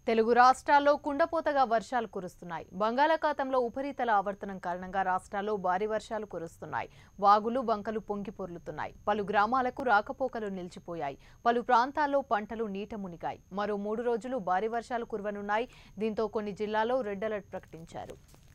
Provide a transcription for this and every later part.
తెలుగు రాష్ట్రాల్లో కుండపోతగా వర్షాలు కురుస్తున్నాయి బంగాళాఖాతంలో ఉపరితల ఆవర్తనం కారణంగా రాష్ట్రాల్లో భారీ వర్షాలు కురుస్తున్నాయి వాగులు బంకలు పొంగి పొర్లుతున్నాయి పలు గ్రామాలకు రాకపోకలు నిలిచిపోయాయి పలు ప్రాంతాల్లో పంటలు నీట మునిగాయి మరో మూడు రోజులు భారీ వర్షాలు కురవనున్నాయి దీంతో కొన్ని జిల్లాల్లో రెడ్ అలర్ట్ ప్రకటించారు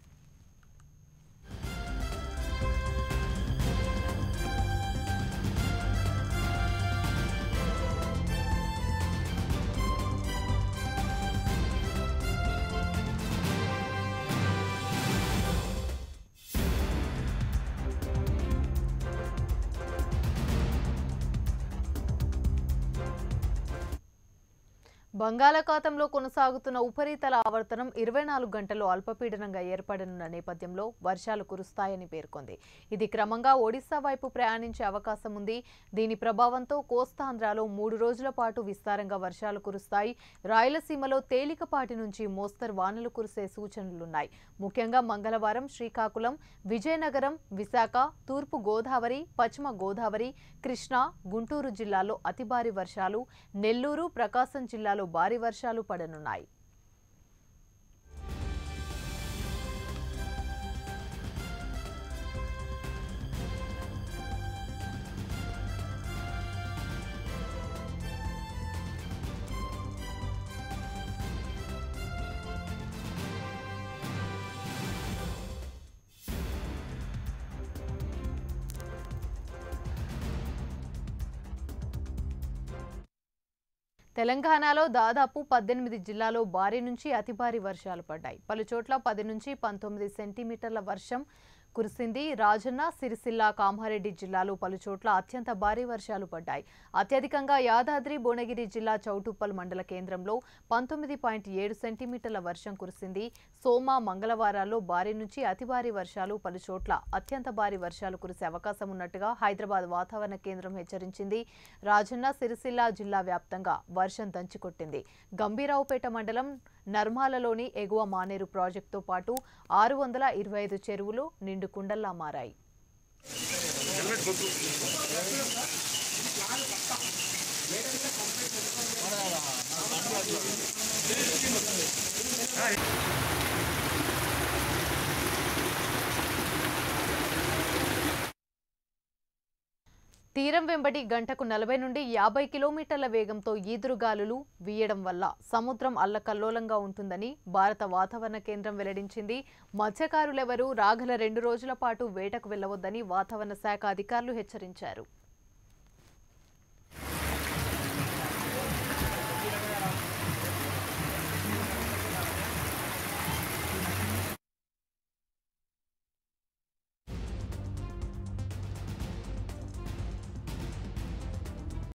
బంగాళాఖాతంలో కొనసాగుతున్న ఉపరితల ఆవర్తనం ఇరవై నాలుగు గంటల్లో అల్పపీడనంగా ఏర్పడనున్న నేపథ్యంలో వర్షాలు కురుస్తాయని పేర్కొంది ఇది క్రమంగా ఒడిశా వైపు ప్రయాణించే అవకాశం ఉంది దీని ప్రభావంతో కోస్తాంధ్రాలో మూడు రోజుల పాటు విస్తారంగా వర్షాలు కురుస్తాయి రాయలసీమలో తేలికపాటి నుంచి మోస్తరు వానలు కురిసే సూచనలున్నాయి ముఖ్యంగా మంగళవారం శ్రీకాకుళం విజయనగరం విశాఖ తూర్పు గోదావరి పశ్చిమ గోదావరి కృష్ణా గుంటూరు జిల్లాల్లో అతి భారీ వర్షాలు నెల్లూరు ప్రకాశం జిల్లాలో భారీ వర్షాలు పడనున్నాయి తెలంగాణలో దాదాపు పద్దెనిమిది జిల్లాలో భారీ నుంచి అతి భారీ వర్షాలు పడ్డాయి పలు చోట్ల పది నుంచి పంతొమ్మిది సెంటీమీటర్ల వర్షం కురిసింది రాజన్న సిరిసిల్ల కామారెడ్డి జిల్లాలో పలు చోట్ల అత్యంత భారీ వర్షాలు పడ్డాయి అత్యధికంగా యాదాద్రి భువనగిరి జిల్లా చౌటుప్పల్ మండల కేంద్రంలో పంతొమ్మిది పాయింట్ ఏడు సెంటీమీటర్ల వర్షం కురిసింది సోమ మంగళవారాల్లో భారీ నుంచి అతి భారీ వర్షాలు పలు చోట్ల అత్యంత భారీ వర్షాలు కురిసే అవకాశం ఉన్నట్టుగా హైదరాబాద్ వాతావరణ కేంద్రం హెచ్చరించింది రాజన్న సిరిసిల్ల జిల్లా వ్యాప్తంగా వర్షం దంచికొట్టింది గంభీరావుపేట మండలం నర్మాలలోని ఎగువ మానేరు ప్రాజెక్టుతో పాటు ఆరు వందల ఇరవై ఐదు చెరువులు నిండు కుండల్లా మారాయి తీరం వెంబడి గంటకు నలభై నుండి యాభై కిలోమీటర్ల వేగంతో ఈదురుగాలులు వీయడం వల్ల సముద్రం అల్లకల్లోలంగా ఉంటుందని భారత వాతావరణ కేంద్రం వెల్లడించింది మత్స్యకారులెవరూ రాగల రెండు రోజుల పాటు వేటకు వెళ్లవద్దని వాతావరణ శాఖ అధికారులు హెచ్చరించారు